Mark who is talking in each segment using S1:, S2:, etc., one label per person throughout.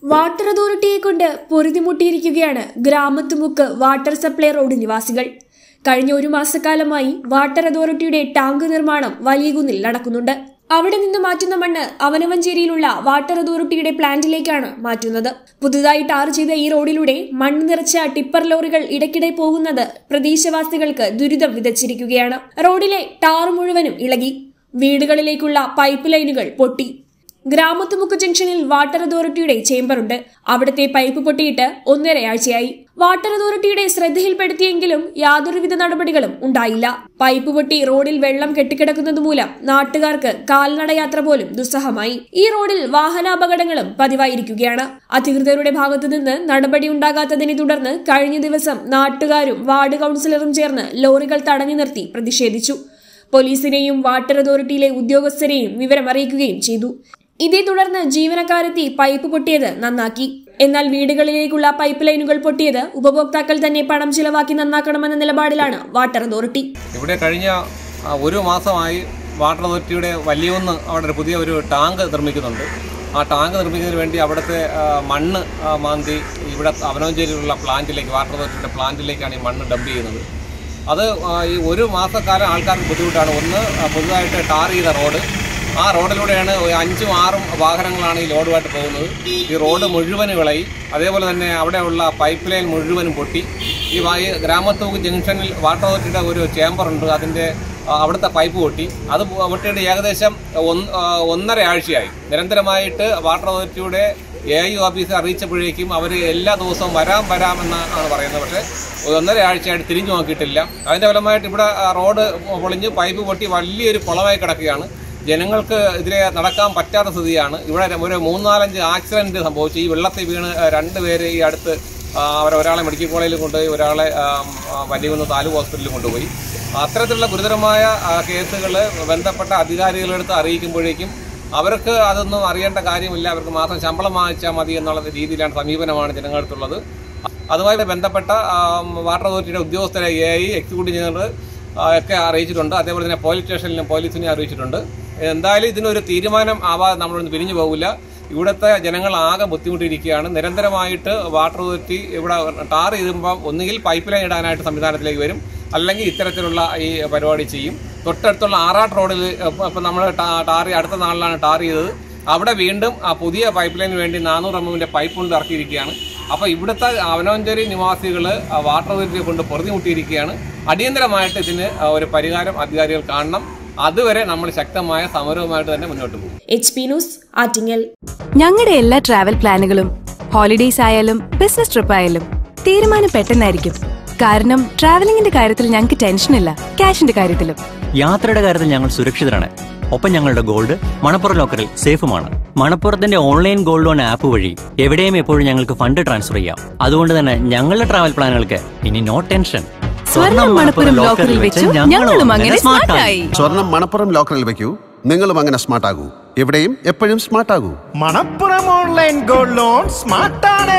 S1: water അതോറിറ്റിയെ കൊണ്ട് പൊറുതിമുട്ടിയിരിക്കുകയാണ് ഗ്രാമത്തുമുക്ക് വാട്ടർ സപ്ലൈ റോഡ് നിവാസികൾ കഴിഞ്ഞ ഒരു മാസക്കാലമായി വാട്ടർ അതോറിറ്റിയുടെ ടാങ്ക് നിർമ്മാണം വലിയകുന്നിൽ നടക്കുന്നുണ്ട് അവിടെ നിന്ന് മാറ്റുന്ന മണ്ണ് അവനവഞ്ചേരിയിലുള്ള വാട്ടർ അതോറിറ്റിയുടെ പ്ലാന്റിലേക്കാണ് മാറ്റുന്നത് പുതുതായി ടാർ ചെയ്ത ഈ റോഡിലൂടെ മണ്ണ് നിറച്ച ടിപ്പർ ലോറികൾ ഇടയ്ക്കിടെ പോകുന്നത് പ്രദേശവാസികൾക്ക് ദുരിതം വിതച്ചിരിക്കുകയാണ് റോഡിലെ ടാർ മുഴുവനും ഇളകി വീടുകളിലേക്കുള്ള പൈപ്പ് ലൈനുകൾ പൊട്ടി ഗ്രാമത്തുമുക്ക് ജംഗ്ഷനിൽ വാട്ടർ അതോറിറ്റിയുടെ ചേംബറുണ്ട് അവിടുത്തെ പൈപ്പ് പൊട്ടിയിട്ട് ഒന്നരയാഴ്ചയായി വാട്ടർ അതോറിറ്റിയുടെ ശ്രദ്ധയിൽപ്പെടുത്തിയെങ്കിലും യാതൊരുവിധ നടപടികളും ഉണ്ടായില്ല പൈപ്പ് പൊട്ടി റോഡിൽ വെള്ളം കെട്ടിക്കിടക്കുന്നത് മൂലം നാട്ടുകാർക്ക് കാൽനടയാത്ര പോലും ദുസ്സഹമായി ഈ റോഡിൽ വാഹനാപകടങ്ങളും പതിവായിരിക്കുകയാണ് അധികൃതരുടെ ഭാഗത്തുനിന്ന് നടപടി ഉണ്ടാകാത്തതിനെ തുടർന്ന് കഴിഞ്ഞ ദിവസം നാട്ടുകാരും വാർഡ് കൌൺസിലറും ചേർന്ന് ലോറികൾ തടഞ്ഞു നിർത്തി പ്രതിഷേധിച്ചു പോലീസിനെയും വാട്ടർ അതോറിറ്റിയിലെ ഉദ്യോഗസ്ഥരെയും വിവരം അറിയിക്കുകയും ചെയ്തു ഇതേ തുടർന്ന് ജീവനക്കാരെത്തി പൈപ്പ് പൊട്ടിയത് നന്നാക്കി എന്നാൽ വീടുകളിലേക്കുള്ള പൈപ്പ് ലൈനുകൾ പൊട്ടിയത് ഉപഭോക്താക്കൾ തന്നെ പണം ചിലവാക്കി നന്നാക്കണമെന്ന നിലപാടിലാണ് വാട്ടർ അതോറിറ്റി
S2: ഇവിടെ കഴിഞ്ഞ ആ, ഒരു മാസമായി വാട്ടർ അതോറിറ്റിയുടെ വലിയൊന്ന് അവിടെ ഒരു പുതിയ ഒരു ടാങ്ക് നിർമ്മിക്കുന്നുണ്ട് ആ ടാങ്ക് നിർമ്മിക്കുന്നതിന് വേണ്ടി അവിടുത്തെ ആ, മണ്ണ് ആ, മാന്തി ഇവിടെ അവനവഞ്ചേരിയിലുള്ള പ്ലാന്റിലേക്ക് വാട്ടർ അതോറിറ്റിയുടെ പ്ലാന്റിലേക്കാണ് ഈ മണ്ണ് ഡംപ് ചെയ്യുന്നത് അത് ആ, ഈ ഒരു മാസക്കാലം ആൾക്കാർക്ക് ബുദ്ധിമുട്ടാണ് ഒന്ന് ആ, പുതുതായിട്ട് ടാർ ചെയ്ത റോഡ് ആ റോഡിലൂടെയാണ് ഒരു അഞ്ചും ആറും വാഹനങ്ങളാണ് ഈ ലോഡുമായിട്ട് പോകുന്നത് ഈ റോഡ് മുഴുവനും വിളയി അതേപോലെ തന്നെ അവിടെയുള്ള പൈപ്പ് ലൈൻ മുഴുവനും പൊട്ടി ഈ വാ- ഈ ഗ്രാമത്തൂക്ക് ജംഗ്ഷനിൽ വാട്ടർ അതോറിറ്റിയുടെ ഒരു ചേംബറുണ്ട് അതിൻ്റെ ആ, അവിടുത്തെ പൈപ്പ് പൊട്ടി അത് പൊട്ടിയിട്ട് ഏകദേശം ഒന്ന് ആ, ഒന്നര ആഴ്ചയായി നിരന്തരമായിട്ട് വാട്ടർ അതോറിറ്റിയുടെ എ ഐ ഓഫീസ് അറിയിച്ചപ്പോഴേക്കും അവർ എല്ലാ ദിവസവും വരാം വരാം എന്നാണ് പറയുന്നത് പക്ഷേ ഒന്നര ആഴ്ചയായിട്ട് തിരിഞ്ഞു നോക്കിയിട്ടില്ല അതിൻ്റെ ഫലമായിട്ട് ഇവിടെ ആ, റോഡ് പൊളിഞ്ഞ് പൈപ്പ് പൊട്ടി വലിയൊരു കുളമായി കിടക്കുകയാണ് ജനങ്ങൾക്ക് ഇതിലെ നടക്കാൻ പറ്റാത്ത സ്ഥിതിയാണ് ഇവിടെ ഒരു മൂന്നാലഞ്ച് ആക്സിഡന്റ് സംഭവിച്ചു ഈ വെള്ളത്തിൽ വീണ് ആ, രണ്ട് പേര് ഈ അടുത്ത് ആ, അവരെ ഒരാളെ മെഡിക്കൽ കോളേജിൽ കൊണ്ടുപോയി ഒരാളെ വലിയകുന്ന് താലൂക്ക് ഹോസ്പിറ്റലിൽ കൊണ്ടുപോയി അത്തരത്തിലുള്ള ഗുരുതരമായ കേസുകൾ ബന്ധപ്പെട്ട അധികാരികളെടുത്ത് അറിയിക്കുമ്പോഴേക്കും അവർക്ക് അതൊന്നും അറിയേണ്ട കാര്യമില്ല അവർക്ക് മാത്രം ശമ്പളം വാങ്ങിച്ചാൽ മതി എന്നുള്ള രീതിയിലാണ് സമീപനമാണ് ജനങ്ങളടുത്തുള്ളത് അതുമായി ബന്ധപ്പെട്ട ആ, വാട്ടർ അതോറിറ്റിയുടെ ഉദ്യോഗസ്ഥരെ എ ഐ എക്സിക്യൂട്ടീവ് എഞ്ചിനീയർ ആ, ഒക്കെ അറിയിച്ചിട്ടുണ്ട് അതേപോലെ തന്നെ പോലീസ് സ്റ്റേഷനിലും പോലീസിനെ അറിയിച്ചിട്ടുണ്ട് എന്തായാലും ഇതിനൊരു തീരുമാനം ആവാതെ നമ്മളൊന്ന് പിരിഞ്ഞു പോകില്ല ഇവിടുത്തെ ജനങ്ങൾ ആകെ ബുദ്ധിമുട്ടിയിരിക്കുകയാണ് നിരന്തരമായിട്ട് വാട്ടർ അതോറിറ്റി ഇവിടെ ടാർ ചെയ്തുമ്പോൾ ഒന്നുകിൽ പൈപ്പ് ലൈൻ ഇടാനായിട്ട് സംവിധാനത്തിലേക്ക് വരും അല്ലെങ്കിൽ ഇത്തരത്തിലുള്ള ഈ പരിപാടി ചെയ്യും തൊട്ടടുത്തുള്ള ആറാട്ട് റോഡിൽ ഇപ്പം നമ്മൾ ടാർ അടുത്ത നാളിലാണ് ടാർ ചെയ്തത് അവിടെ വീണ്ടും ആ പുതിയ പൈപ്പ് ലൈനിന് വേണ്ടി നാനൂറ് എം എമ്മിൻ്റെ പൈപ്പ് കൊണ്ട് ഇറക്കിയിരിക്കുകയാണ് അപ്പോൾ ഇവിടുത്തെ അവനവഞ്ചേരി നിവാസികൾ വാട്ടർ അതോറിറ്റിയെ കൊണ്ട് പൊറുതിമുട്ടിയിരിക്കുകയാണ് അടിയന്തരമായിട്ട് ഇതിന് ആ, ഒരു പരിഹാരം അധികാരികൾ കാണണം അതുവരെ നമ്മൾ ശക്തമായ സമരവുമായിട്ട് തന്നെ മുന്നോട്ട് പോകും
S1: എച്ച് പി ന്യൂസ് ആറ്റിങ്ങൽ
S3: ഞങ്ങളുടെ എല്ലാ ട്രാവൽ പ്ലാനുകളും ഹോളിഡേയ്സ് ആയാലും ബിസിനസ് ട്രിപ്പ് ആയാലും തീരുമാനം പെട്ടെന്നായിരിക്കും കാരണം ട്രാവലിംഗിന്റെ കാര്യത്തിൽ ഞങ്ങൾക്ക് ടെൻഷനില്ല ക്യാഷിന്റെ കാര്യത്തിലും
S4: യാത്രയുടെ കാര്യത്തിൽ ഞങ്ങൾ സുരക്ഷിതരാണ് ഒപ്പം ഞങ്ങളുടെ ഗോൾഡ് മണപ്പുറം ലോക്കറിൽ സേഫുമാണ് മണപ്പുറത്തിന്റെ ഓൺലൈൻ ഗോൾഡ് ലോൺ ആപ്പ് വഴി എവിടെയും എപ്പോഴും ഞങ്ങൾക്ക് ഫണ്ട് ട്രാൻസ്ഫർ ചെയ്യാം അതുകൊണ്ട് തന്നെ ഞങ്ങളുടെ ട്രാവൽ പ്ലാനുകൾക്ക് ഇനി നോ ടെൻഷൻ
S3: സ്വർണം മണപ്പുറം ലോക്കറിൽ വെച്ചു ഞങ്ങളും അങ്ങനെ സ്മാർട്ടായി
S5: സ്വർണം മണപ്പുറം ലോക്കറിൽ വെക്കൂ നിങ്ങളും അങ്ങനെ സ്മാർട്ട് ആകൂ എവിടെയും എപ്പോഴും സ്മാർട്ട് ആകൂ
S6: മണപ്പുറം ഓൺലൈൻ ഗോൾഡ് ലോൺ സ്മാർട്ടാണ്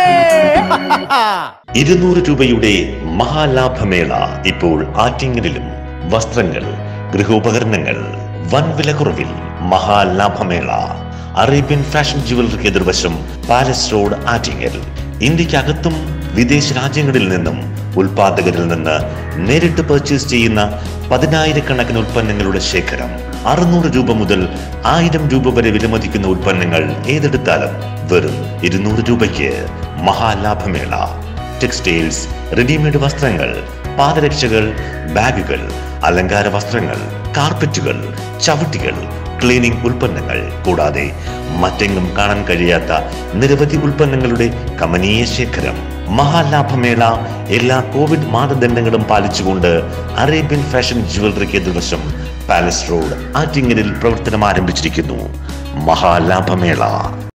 S7: ഇരുന്നൂറ് രൂപയുടെ മഹാലാഭമേള ഇപ്പോൾ ആറ്റിങ്ങലിലും വസ്ത്രങ്ങൾ ഗൃഹോപകരണങ്ങൾ വൻ വിലക്കുറവിൽ മഹാലാഭമേള അറേബ്യൻ ഫാഷൻ ജുവലറിക്ക് എതിർവശം പാലസ് റോഡ് ആറ്റിങ്ങൽ ഇന്ത്യക്കകത്തും വിദേശ രാജ്യങ്ങളിൽ നിന്നും ഉൽപാദകരിൽ നിന്ന് നേരിട്ട് പർച്ചേസ് ചെയ്യുന്ന പതിനായിരക്കണക്കിന് ഉൽപ്പന്നങ്ങളുടെ ശേഖരം അറുന്നൂറ് രൂപ മുതൽ ആയിരം രൂപ വരെ വിലമതിക്കുന്ന ഉൽപ്പന്നങ്ങൾ ഏതെടുത്താലും വെറും ഇരുന്നൂറ് രൂപയ്ക്ക് മഹാലാഭമേള ടെക്സ്റ്റൈൽസ് റെഡിമെയ്ഡ് വസ്ത്രങ്ങൾ പാദരക്ഷകൾ ബാഗുകൾ അലങ്കാര വസ്ത്രങ്ങൾ കാർപ്പറ്റുകൾ ചവിട്ടികൾ ക്ലീനിംഗ് ഉൽപ്പന്നങ്ങൾ കൂടാതെ മറ്റെങ്ങും കാണാൻ കഴിയാത്ത നിരവധി ഉൽപ്പന്നങ്ങളുടെ കമനീയ ശേഖരം മഹാലാഭമേള എല്ലാ കോവിഡ് മാനദണ്ഡങ്ങളും പാലിച്ചുകൊണ്ട് അറേബ്യൻ ഫാഷൻ ജുവലറിക്ക് എതിർവശം പാലസ് റോഡ് ആറ്റിങ്ങലിൽ പ്രവർത്തനം ആരംഭിച്ചിരിക്കുന്നു മഹാലാഭമേള